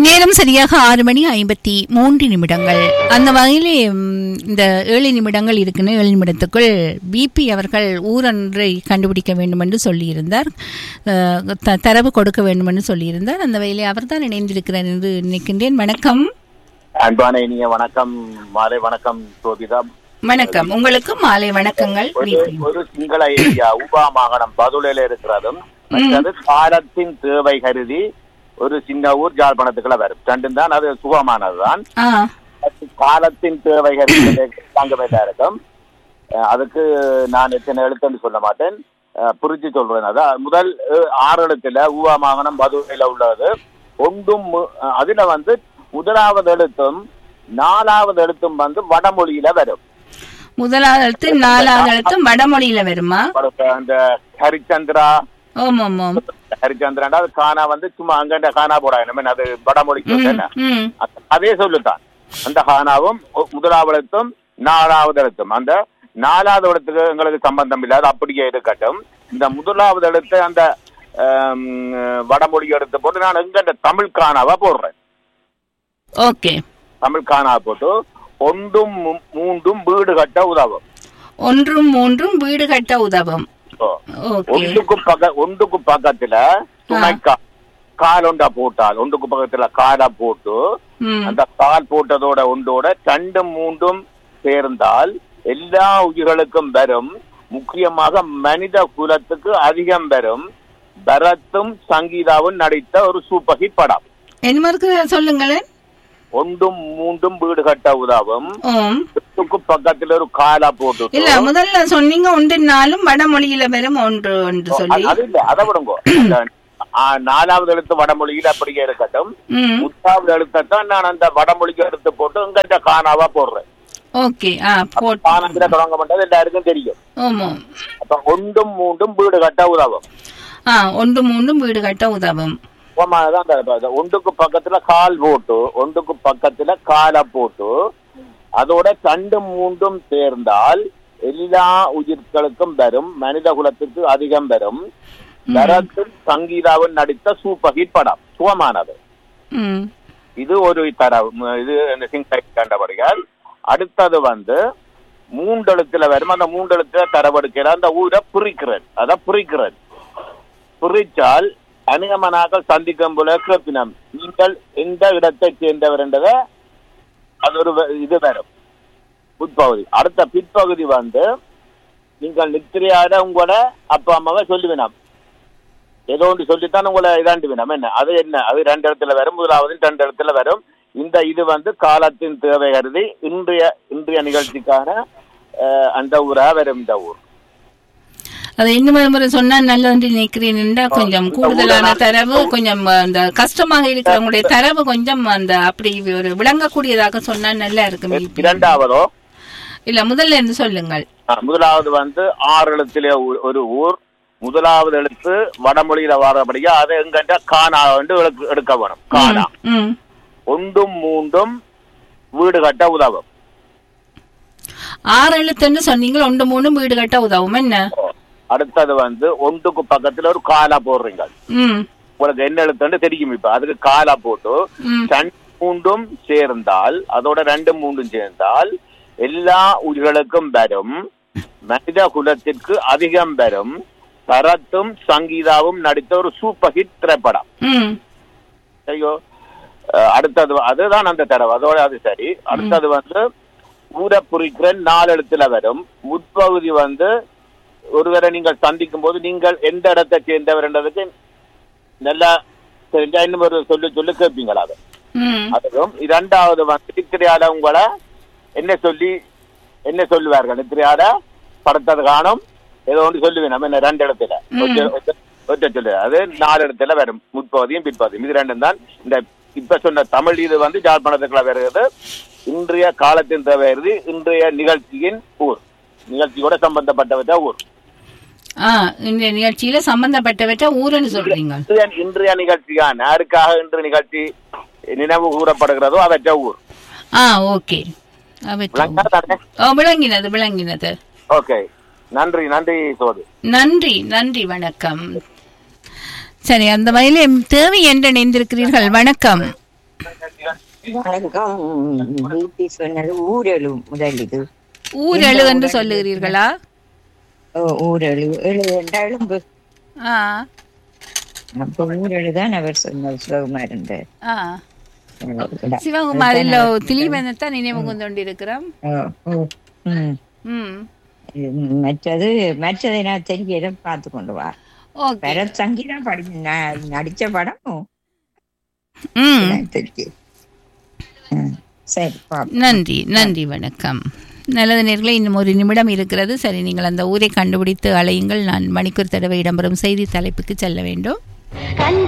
நேரம் சரியாக ஆறு மணி ஐம்பத்தி மூன்று நிமிடங்கள் அந்த வகையிலே ம், இந்த ஏழு நிமிடங்கள் இருக்குன்னு ஏழு நிமிடத்துக்குள் பிபி அவர்கள் ஊரொன்றை கண்டுபிடிக்க வேண்டும் என்று சொல்லியிருந்தார் அஹ், த- தரவு கொடுக்க வேண்டும் என்று சொல்லியிருந்தார் அந்த வகையிலே அவர்தான் இணைந்திருக்கிறார் என்று நினைக்கின்றேன் வணக்கம் அன்பான இனிய வணக்கம் மாலை வணக்கம் சோபிதா வணக்கம் உங்களுக்கு மாலை வணக்கங்கள் ஒரு பிபி ஒரு சிங்கள ஏரியா உபா மாகாணம் பதுளையில இருக்கிறதும் மற்றது காலத்தின் தேவை கருதி ஒரு சின்ன ஊர் ஜாழ்ப்பாணத்துக்குள்ள வரும் ரெண்டும் தான் அது சுகமானதுதான் ஆ அது காலத்தின் தேவை கருதி தங்கவேண்டா இருக்கும் அஹ் அதுக்கு நான் எத்தனை எழுத்துன்னு சொல்ல மாட்டேன் அஹ் புரிச்சு சொல்றேன் அதான் முதல் அஹ், ஆறு எழுத்துல ஊவா மாகாணம் பதுளையில உள்ளது ஒன்றும் மு- அஹ் அதுல வந்து முதலாவது எழுத்தும் நாலாவது எழுத்தும் வந்து வடமொழியில வரும் முதலாவது எழுத்து நாலாவது எழுத்து வடமொழியில வருமா அந்த ஹரிச்சந்திரா ஓம் ஓம் ஓம் ஹரிச்சந்திரா அது கானா வந்து சும்மா அங்கண்ட கானா போடாது அது வடமொழிக்கு ம், என்ன ம் அ- அதே சொல்லுதான் அந்த கானாவும் ஒ- முதலாவது எழுத்தும் நாலாவது எழுத்தும் அந்த நாலாவது எழுத்துக்கு எங்களுக்கு சம்பந்தம் இல்லாத அப்படியே இருக்கட்டும் இந்த முதலாவது எழுத்து அந்த ஆம், வடமொழி எடுத்து போட்டு நான் எங்க அந்த தமிழ் கானாவா போடுறேன் ஓகே தமிழ் கானா போட்டு ஒன்றும் மூ- மூன்றும் வீடு கட்ட உதவும் ஒன்றும் மூன்றும் வீடு கட்ட உதவும் ஓ. ஓகே ஒன்றுக்கு பக்க ஒன்றுக்கு பக்கத்துல துணைக்கா கால் ஒண்டா போட்டால் ஒன்றுக்கு பக்கத்துல காலா போட்டு ம் அந்த கால் போட்டதோட ஒன்றோட ரெண்டும் மூன்றும் சேர்ந்தால் எல்லா உயிர்களுக்கும் வரும் முக்கியமாக மனித குலத்துக்கு அதிகம் வரும் பரத்தும் சங்கீதாவும் நடித்த ஒரு சூப்பர் ஹிட் படம் என்னமாருக்கு சொல்லுங்களேன் ஒன்றும் மூன்றும் வீடு கட்ட உதவும் ஓம் ஒன்றுக்கு பக்கத்துல ஒரு காலா போட்டு இல்ல முதல்ல சொன்னீங்க ஒன்று நாளும் வடமொழியில வரும் ஒன்று என்று சொல்லி அது இல்ல அதை விடுங்க அந்த, ஆ, நாலாவது எழுத்து வடமொழியில் அப்படியே இருக்கட்டும் ம் முத்தாவது எழுத்தான் நான் அந்த வடமொழிக்கு எடுத்து போட்டு இங்க காணாவா போடுறேன் ஓகே ஆ போட் காணத்துல தொடங்க மாட்டது எல்லாருக்கும் தெரியும் ஓமோம் அப்ப ஒன்றும் மூன்றும் வீடு கட்ட உதவும் ஆ ஒன்று மூன்றும் வீடு கட்ட உதவும் உமாதான் அந்த- அந்த ஒன்றுக்கு பக்கத்துல கால் போட்டு ஒன்றுக்கு பக்கத்துல காலை போட்டு அதோட ரெண்டும் மூன்றும் சேர்ந்தால் எல்லா உயிர்களுக்கும் வரும் மனித குலத்திற்கு அதிகம் வரும் பரத்தும் சங்கீதாவும் நடித்த சூப்பர் ஹிட் படம் சுகமானது ம் இது ஒரு தரவு ம- இது இந்த சிங் கண்டபடியால் அடுத்தது வந்து மூண்டெழுத்துல வரும் அந்த மூண்டெழுத்துல தரவெடுக்கிற அந்த ஊரை பிரிக்கிறது அதான் பிரிக்கிறது பிரிச்சால் அணிகமனாக்கள் சந்திக்கும் போல கேப்பினம் நீங்கள் எந்த இடத்தை சேர்ந்தவர் என்றதை அது ஒரு வ- இது வரும் உட்பகுதி அடுத்த பிற்பகுதி வந்து நீங்கள் நித்திரையாட உங்களோட அப்பா அம்மாவை சொல்லுவினம் ஏதோ ஒன்று சொல்லித்தான் உங்களை இதாண்டு வேணும் என்ன அது என்ன அது ரெண்டு இடத்துல வரும் முதலாவது ரெண்டு இடத்துல வரும் இந்த இது வந்து காலத்தின் தேவை கருதி இன்றைய இன்றைய நிகழ்ச்சிக்கான அஹ், அந்த ஊரா வரும் இந்த ஊர் அது இன்னும் ஒரு முறை சொன்னா நல்லது நினைக்கிறேன் என்றா கொஞ்சம் கூடுதலான தரவு கொஞ்சம் அந்த கஷ்டமாக இருக்கிறவங்களுடைய தரவு கொஞ்சம் அந்த அப்படி ஒரு விளங்கக்கூடியதாக சொன்னா நல்லா இருக்கும் இரண்டாவதோ இல்ல முதல்ல இருந்து சொல்லுங்கள் அஹ், முதலாவது வந்து ஆறு எழுத்திலே ஊ- ஒரு ஊர் முதலாவது எழுத்து வடமொழியில வாரபடியா அதை எங்கிட்ட காணா வந்து எடுக்க- எடுக்க வேணும் காணா ம் ஒன்றும் மூன்றும் வீடு கட்ட உதவும் ஆறு எழுத்துன்னு சொன்னீங்க ஒன்று மூணு வீடு கட்ட உதவும் என்ன அடுத்தது வந்து ஒன்றுக்கு பக்கத்துல ஒரு காலா போடுறீங்க ம் உங்களுக்கு என்ன எழுத்துன்னு தெரியும் இப்ப அதுக்கு காலா போட்டு ம் ரெண்டு மூன்றும் சேர்ந்தால் அதோட ரெண்டு மூன்றும் சேர்ந்தால் எல்லா உயிர்களுக்கும் வரும் மனித குலத்திற்கு அதிகம் வரும் சரத்தும் சங்கீதாவும் நடித்த ஒரு சூப்பர் ஹிட் திரைப்படம் ம் ஐயோ அஹ் அடுத்தது வ- அதுதான் அந்த தடவை அதோட அது சரி அடுத்தது வந்து ஊரை குறிக்கிற நாலு எழுத்துல வரும் முற்பகுதி வந்து ஒருவரை நீங்கள் சந்திக்கும் போது நீங்கள் எந்த இடத்தை சேர்ந்தவர்ன்றதுக்கு நல்லா தெரிஞ்சா இன்னும் ஒரு சொல்லு சொல்லு கேட்பீங்களா அதை ம் அதுவும் இரண்டாவது வந்து நித்திரையாட உங்களை என்ன சொல்லி என்ன சொல்லுவார்கள் நித்திரையாட படத்தது காணும் ஏதோ ஒன்று சொல்லுவேன் நம்ம என்ன ரெண்டு இடத்துல ஒற்றை- ஒற்றை- ஒற்றை சொல்லு அது நாலு இடத்துல வரும் முற்பகுதியும் பிற்பகுதியும் இது ரெண்டும் தான் இந்த இப்ப சொன்ன தமிழ் இது வந்து ஜாழ்ப்பாணத்துக்குள்ள வருகிறது இன்றைய காலத்தின் தேவையிறது இன்றைய நிகழ்ச்சியின் ஊர் நிகழ்ச்சியோட சம்பந்தப்பட்டவற்ற ஊர் ஆ இந்த நிகழ்ச்சியில சம்பந்தப்பட்டவற்ற ஊருன்னு சொல்றீங்க இன்றைய இன்றைய நிகழ்ச்சியான யாருக்காக இன்று நிகழ்ச்சி நினைவு கூறப்படுகிறதோ அவற்ற ஊர் ஆ ஓகே அவற்ற ஊர். விளங்கா தானே ஓ விளங்கினது விளங்கினது ஓகே நன்றி நன்றி சோது நன்றி நன்றி வணக்கம் சரி அந்த வகையிலே தேவை என்று இணைந்திருக்கிறீர்கள் வணக்கம் வணக்கம் வீட்டி சொன்னது ஊரெழு முதல் இது ஊரெழு என்று சொல்லுகிறீர்களா ஓ, ஊரெழு எழு என்ற எலும்பு ஆ அப்ப ஊரெழு தான் அவர் சொன்னார் சிவகுமாரன் ஆ சிவகுமார் இல்ல திலீபனத்தான் நினைவு கொண்டிருக்கிறோம் ம் மற்றது மற்றது நான் தெரியல பார்த்து கொண்டு வா ஓகே பரத் சங்கீதா படி ந- நடிச்ச படம் ம் எனக்கு தெரியும் ம், சரி பாப்போம் நன்றி நன்றி வணக்கம் நல்லது நேர்களே இன்னும் ஒரு நிமிடம் இருக்கிறது சரி நீங்கள் அந்த ஊரை கண்டுபிடித்து அலையுங்கள் நான் மணிக்கூர் தடவை இடம்பெறும் செய்தி தலைப்புக்கு செல்ல வேண்டும்